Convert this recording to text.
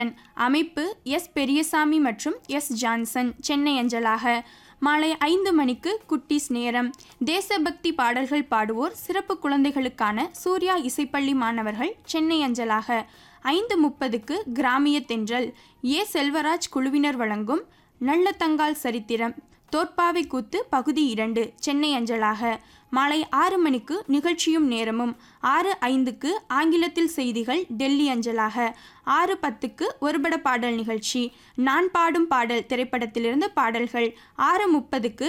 அமைப்பு எஸ் பெரியசாமி மற்றும் S Johnson Chennai அஞ்சலாக மாலை ஐந்து மணிக்கு குட்டீஸ் நேரம் தேசபக்தி பாடல்கள் பாடுவோர் சிறப்பு குழந்தைகளுக்கான சூர்யா இசைப்பள்ளி மாணவர்கள் சென்னை அஞ்சலாக ஐந்து முப்பதுக்கு கிராமிய தென்றல் ஏ செல்வராஜ் குழுவினர் வழங்கும் நல்லதங்கால் சரித்திரம் தோற்பாவை கூத்து பகுதி இரண்டு சென்னை அஞ்சலாக மாலை ஆறு மணிக்கு நிகழ்ச்சியும் நேரமும் ஆறு ஐந்துக்கு ஆங்கிலத்தில் செய்திகள் டெல்லி அஞ்சலாக ஆறு பத்துக்கு ஒருபட பாடல் நிகழ்ச்சி நான் பாடும் பாடல் திரைப்படத்திலிருந்து பாடல்கள் ஆறு முப்பதுக்கு